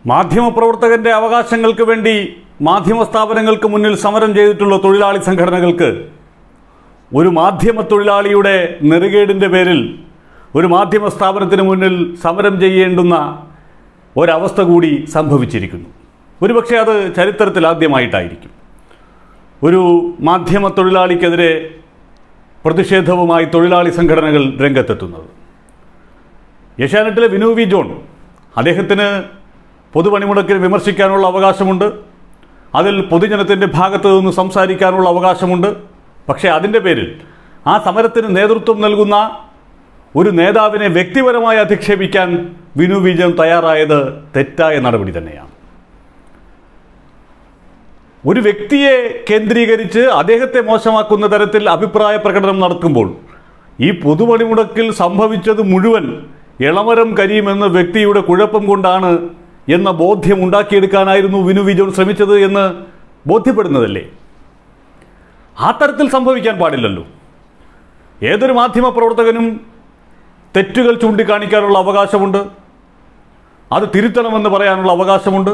മാധ്യമപ്രവർത്തകന്റെ അവകാശങ്ങൾക്ക് വേണ്ടി മാധ്യമ സ്ഥാപനങ്ങൾക്ക് മുന്നിൽ സമരം ചെയ്തിട്ടുള്ള തൊഴിലാളി സംഘടനകൾക്ക് ഒരു മാധ്യമ തൊഴിലാളിയുടെ നെറുകേടിൻ്റെ പേരിൽ ഒരു മാധ്യമ സ്ഥാപനത്തിന് മുന്നിൽ സമരം ചെയ്യേണ്ടുന്ന ഒരവസ്ഥ കൂടി സംഭവിച്ചിരിക്കുന്നു ഒരുപക്ഷെ അത് ചരിത്രത്തിൽ ആദ്യമായിട്ടായിരിക്കും ഒരു മാധ്യമ തൊഴിലാളിക്കെതിരെ പ്രതിഷേധവുമായി തൊഴിലാളി സംഘടനകൾ രംഗത്തെത്തുന്നത് ഏഷ്യാനെറ്റിലെ വിനു വി ജോൺ അദ്ദേഹത്തിന് പൊതുപണിമുടക്കിന് വിമർശിക്കാനുള്ള അവകാശമുണ്ട് അതിൽ പൊതുജനത്തിൻ്റെ ഭാഗത്തു നിന്ന് സംസാരിക്കാനുള്ള അവകാശമുണ്ട് പക്ഷേ അതിൻ്റെ പേരിൽ ആ സമരത്തിന് നേതൃത്വം നൽകുന്ന ഒരു നേതാവിനെ വ്യക്തിപരമായി അധിക്ഷേപിക്കാൻ വിനു വി ജോൺ തയ്യാറായത് തെറ്റായ നടപടി തന്നെയാണ് ഒരു വ്യക്തിയെ കേന്ദ്രീകരിച്ച് അദ്ദേഹത്തെ മോശമാക്കുന്ന തരത്തിൽ അഭിപ്രായ പ്രകടനം നടത്തുമ്പോൾ ഈ പൊതുപണിമുടക്കിൽ സംഭവിച്ചത് മുഴുവൻ ഇളമരം കരീം എന്ന വ്യക്തിയുടെ കുഴപ്പം കൊണ്ടാണ് എന്ന ബോധ്യം ഉണ്ടാക്കിയെടുക്കാനായിരുന്നു വിനു വിജോൺ ശ്രമിച്ചത് എന്ന് ബോധ്യപ്പെടുന്നതല്ലേ ആ തരത്തിൽ സംഭവിക്കാൻ പാടില്ലല്ലോ ഏതൊരു മാധ്യമ പ്രവർത്തകനും തെറ്റുകൾ ചൂണ്ടിക്കാണിക്കാനുള്ള അവകാശമുണ്ട് അത് തിരുത്തണമെന്ന് പറയാനുള്ള അവകാശമുണ്ട്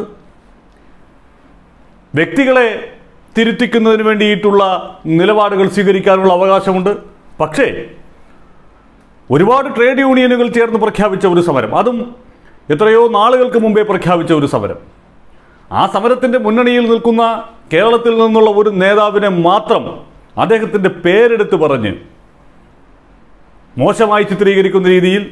വ്യക്തികളെ തിരുത്തിക്കുന്നതിന് വേണ്ടിയിട്ടുള്ള നിലപാടുകൾ സ്വീകരിക്കാനുള്ള അവകാശമുണ്ട് പക്ഷേ ഒരുപാട് ട്രേഡ് യൂണിയനുകൾ ചേർന്ന് പ്രഖ്യാപിച്ച ഒരു സമരം അതും എത്രയോ നാളുകൾക്ക് മുമ്പേ പ്രഖ്യാപിച്ച ഒരു സമരം ആ സമരത്തിൻ്റെ മുന്നണിയിൽ നിൽക്കുന്ന കേരളത്തിൽ നിന്നുള്ള ഒരു നേതാവിനെ മാത്രം അദ്ദേഹത്തിൻ്റെ പേരെടുത്ത് പറഞ്ഞ് മോശമായി ചിത്രീകരിക്കുന്ന രീതിയിൽ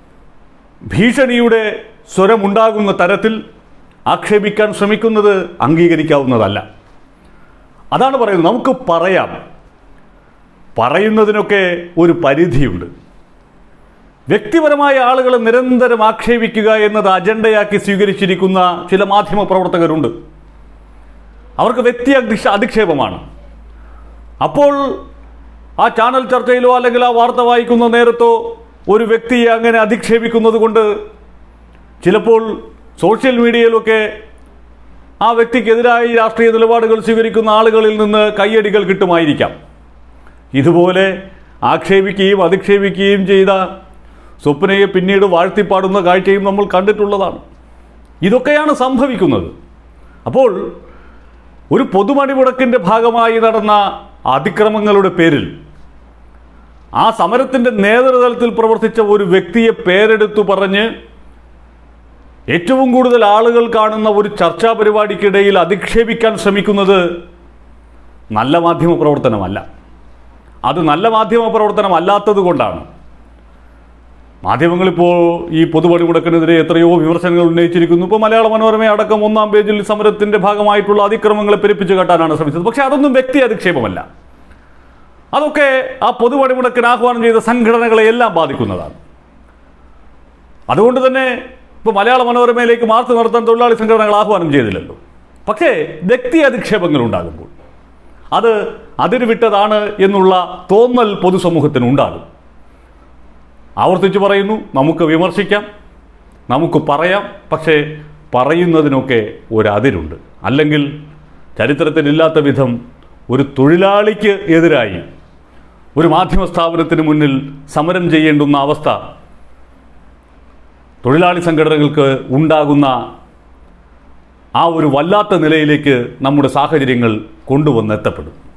ഭീഷണിയുടെ സ്വരമുണ്ടാകുന്ന തരത്തിൽ ആക്ഷേപിക്കാൻ ശ്രമിക്കുന്നത് അംഗീകരിക്കാവുന്നതല്ല അതാണ് പറയുന്നത് നമുക്ക് പറയാം പറയുന്നതിനൊക്കെ ഒരു പരിധിയുണ്ട് വ്യക്തിപരമായ ആളുകളെ നിരന്തരം ആക്ഷേപിക്കുക എന്നത് അജണ്ടയാക്കി സ്വീകരിച്ചിരിക്കുന്ന ചില മാധ്യമ പ്രവർത്തകരുണ്ട് അവർക്ക് വ്യക്തി അധിക്ഷ അധിക്ഷേപമാണ് അപ്പോൾ ആ ചാനൽ ചർച്ചയിലോ അല്ലെങ്കിൽ ആ വാർത്ത വായിക്കുന്ന നേരത്തോ ഒരു വ്യക്തിയെ അങ്ങനെ അധിക്ഷേപിക്കുന്നത് കൊണ്ട് ചിലപ്പോൾ സോഷ്യൽ മീഡിയയിലൊക്കെ ആ വ്യക്തിക്കെതിരായി രാഷ്ട്രീയ നിലപാടുകൾ സ്വീകരിക്കുന്ന ആളുകളിൽ നിന്ന് കയ്യടികൾ കിട്ടുമായിരിക്കാം ഇതുപോലെ ആക്ഷേപിക്കുകയും അധിക്ഷേപിക്കുകയും ചെയ്ത സ്വപ്നയെ പിന്നീട് വാഴ്ത്തിപ്പാടുന്ന കാഴ്ചയും നമ്മൾ കണ്ടിട്ടുള്ളതാണ് ഇതൊക്കെയാണ് സംഭവിക്കുന്നത് അപ്പോൾ ഒരു പൊതുമണിമുടക്കിൻ്റെ ഭാഗമായി നടന്ന അതിക്രമങ്ങളുടെ പേരിൽ ആ സമരത്തിൻ്റെ നേതൃതലത്തിൽ പ്രവർത്തിച്ച ഒരു വ്യക്തിയെ പേരെടുത്തു പറഞ്ഞ് ഏറ്റവും കൂടുതൽ ആളുകൾ കാണുന്ന ഒരു ചർച്ചാ പരിപാടിക്കിടയിൽ അധിക്ഷേപിക്കാൻ ശ്രമിക്കുന്നത് നല്ല മാധ്യമ പ്രവർത്തനമല്ല അത് നല്ല മാധ്യമ പ്രവർത്തനം അല്ലാത്തത് കൊണ്ടാണ് മാധ്യമങ്ങളിപ്പോൾ ഈ പൊതുപണിമുടക്കിനെതിരെ എത്രയോ വിമർശനങ്ങൾ ഉന്നയിച്ചിരിക്കുന്നു ഇപ്പോൾ മലയാള മനോരമ അടക്കം ഒന്നാം പേജിൽ സമരത്തിന്റെ ഭാഗമായിട്ടുള്ള അതിക്രമങ്ങളെ പെരുപ്പിച്ച് കാട്ടാനാണ് ശ്രമിച്ചത് പക്ഷേ അതൊന്നും വ്യക്തി അധിക്ഷേപമല്ല അതൊക്കെ ആ പൊതുപണിമുടക്കിന് ആഹ്വാനം ചെയ്ത സംഘടനകളെ എല്ലാം ബാധിക്കുന്നതാണ് അതുകൊണ്ട് തന്നെ ഇപ്പോൾ മലയാള മനോരമയിലേക്ക് മാർച്ച് നടത്താൻ തൊഴിലാളി സംഘടനകൾ ആഹ്വാനം ചെയ്തില്ലല്ലോ പക്ഷേ വ്യക്തി അധിക്ഷേപങ്ങൾ ഉണ്ടാകുമ്പോൾ അത് അതിര് വിട്ടതാണ് എന്നുള്ള തോന്നൽ പൊതുസമൂഹത്തിന് ഉണ്ടാകും ആവർത്തിച്ച് പറയുന്നു നമുക്ക് വിമർശിക്കാം നമുക്ക് പറയാം പക്ഷേ പറയുന്നതിനൊക്കെ ഒരതിരുണ്ട് അല്ലെങ്കിൽ ചരിത്രത്തിലില്ലാത്ത വിധം ഒരു തൊഴിലാളിക്ക് എതിരായി ഒരു മാധ്യമ സ്ഥാപനത്തിന് മുന്നിൽ സമരം ചെയ്യേണ്ടുന്ന അവസ്ഥ തൊഴിലാളി സംഘടനകൾക്ക് ഉണ്ടാകുന്ന ആ ഒരു വല്ലാത്ത നിലയിലേക്ക് നമ്മുടെ സാഹചര്യങ്ങൾ കൊണ്ടുവന്നെത്തപ്പെടും